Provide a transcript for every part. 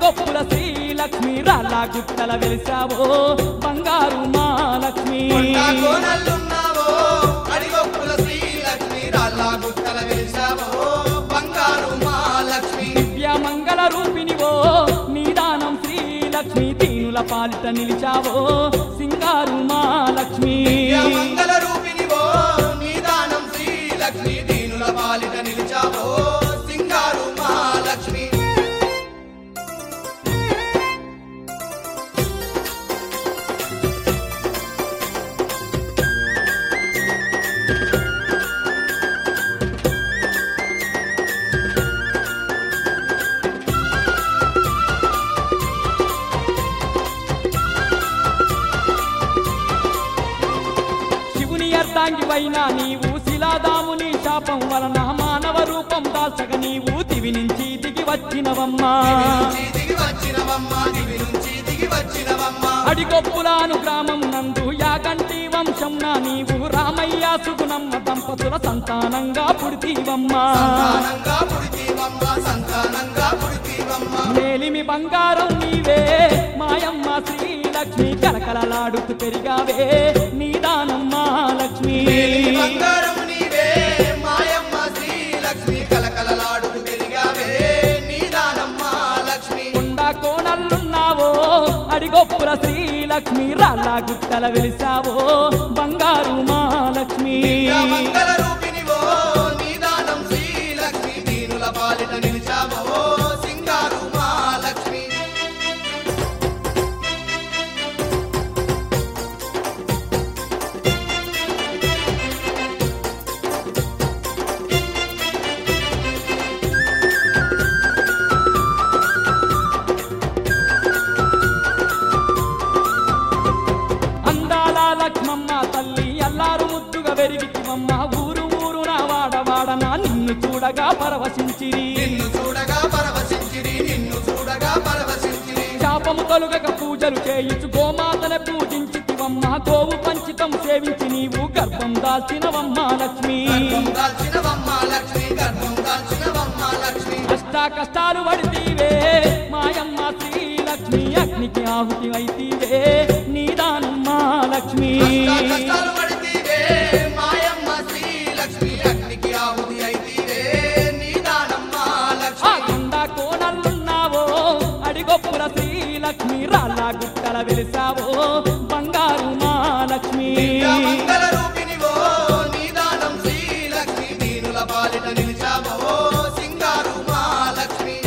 అడిగొప్పుల శ్రీలక్ష్మి రాళ్ళ గుట్టల వెలిసావో బంగారు మా లక్ష్మి కొండా కోనల్లున్నావో అడిగొప్పుల శ్రీలక్ష్మి రాళ్ళ గుట్టల వెలిసావో బంగారు మహాలక్ష్మి దివ్య మంగళ రూపినివో నీదానం శ్రీలక్ష్మి దీనుల పాలిట నిలిచావో సింగారు మా లక్ష్మి మంగళ రూపినివో నీదానం శ్రీలక్ష్మి దీనుల పాలిట నిలిచావో సింగారు మహాలక్ష్మి శివుని అర్ధాంగివైన నీవు శిలాదాముని శాపం వలన మానవ రూపం దాల్చక నీవు దివి నుంచి దిగి వచ్చినవమ్మా దివి నుంచి దిగి వచ్చినవమ్మ దివి నుంచి దిగి వచ్చినవమ్మ అడిగొప్పులాను గ్రామం నందు యాగంటి వంశం నా నీవు రామయ్య సుగుణమ్మ దంపతుల సంతానంగా పుడితీవమ్మా సంతానంగా పుడితీవమ్మ సంతానంగా పుడితీవమ్మ మేలిమి బంగారం నీవే మాయమ్మ శ్రీలక్ష్మి కలకలలాడుతూ పెరిగావే నీదానమ్మ లక్ష్మి మేలిమి బంగారం నీవే మాయమ్మ శ్రీలక్ష్మి కలకలలాడుతూ పెరిగావే నీదానమ్మ లక్ష్మి కొండ కోణల్లున్నావో అడిగొప్పుల శ్రీలక్ష్మి రాళ్ళ గుట్టల వెలిసావో బంగారు మా లక్ష్మి మంగళ రూపినివో నీదానం శ్రీలక్ష్మి దీనుల పాలిట నిలిచావో సింగారు మహాలక్ష్మి అందాల లక్ష్మమ్మ తల్లి అల్లారు ముద్దుగా వెరిగితివమ్మ ఊరు ఊరు నా వాడవాడనా నిన్ను చూడగా పరవశించిరి నిన్ను చూడగా పరవశించిరి నిన్ను చూడగా పరవశించిరి శాపము కలుగక పూజలు చేయించు గోమాతనే పూజించితివమ్మ గోవు పంచితం సేవించి నీవు గర్భం దాల్చినవమ్మ లక్ష్మి గర్భం దాల్చినవమ్మ లక్ష్మి గర్భం దాల్చినవమ్మ లక్ష్మి కష్ట కష్టాలు పడితీవే మాయమ్మ శ్రీలక్ష్మి అగ్నికి ఆహుతి అయితీవే నీదానమ్మ లక్ష్మి కష్ట కష్టాలు పడితీవే మాయమ్మ శ్రీలక్ష్మి అగ్నికి ఆహుతి అయితీవే నీదానమ్మ ఆ లక్ష్మి కొండ కోణల్లున్నావో అడిగొప్పుల శ్రీలక్ష్మి రాళ్ళ గుట్టల వెలిసావో బంగారు మా లక్ష్మి మంగళ రూపినివో నీదానం శ్రీలక్ష్మి దీనుల పాలిట నిలిచావో సింగారు మహాలక్ష్మి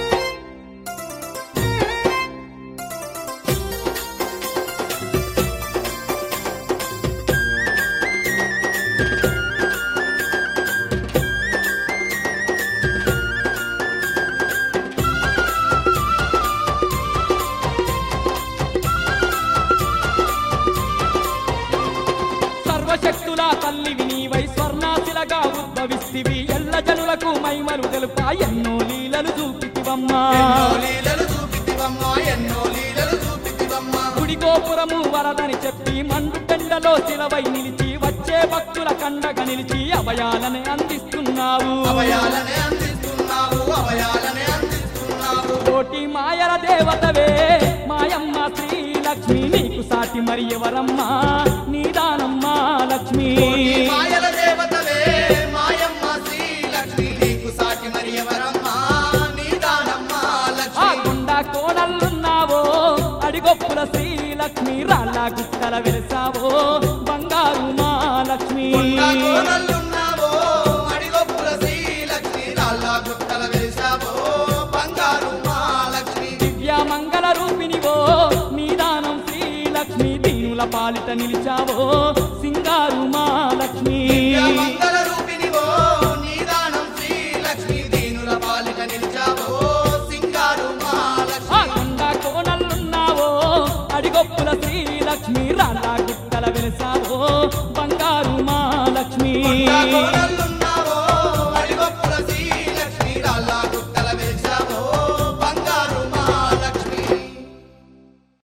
సర్వశక్తుల తల్లివి నీవై స్వర్ణాశిలగా ఉద్భవిస్తివి ఎల్ల జనులకు మైమలు తెలుపా ఎన్నో లీలలు చూపితివమ్మా ఎన్నో లీలలు చూపితివమ్మా ఎన్నో లీలలు చూపితివమ్మా గుడి గోపురము వరదని చెప్పి మండు టెండలో శిలవై నిలిచి వచ్చే భక్తుల కండగా నిలిచి అభయాలని అందిస్తున్నావు అభయాలనే అందిస్తున్నావు అభయాలనే అందిస్తున్నావు కోటి మాయల దేవతవే మాయమ్మ శ్రీలక్ష్మి నీకు సాటి మరి ఎవరమ్మా నీదానమ్మ లక్ష్మి కోటి మాయల దేవతవే మాయమ్మ శ్రీలక్ష్మి నీకు సాటి మరి ఎవరమ్మా నీదానమ్మ ఆ లక్ష్మి కొండ కోడళ్ళున్నావో అడిగొప్పుల శ్రీలక్ష్మి రాళ్ళ గుట్టల వెలిసావో బంగారు మా లక్ష్మి కొండా కోనల్లున్నావో అడిగొప్పుల శ్రీలక్ష్మి రాళ్ళ గుట్టల వెలిసావో బంగారు మహాలక్ష్మి దివ్య మంగళ రూపినివో నీదానం శ్రీలక్ష్మి దీనుల పాలిట నిలిచావో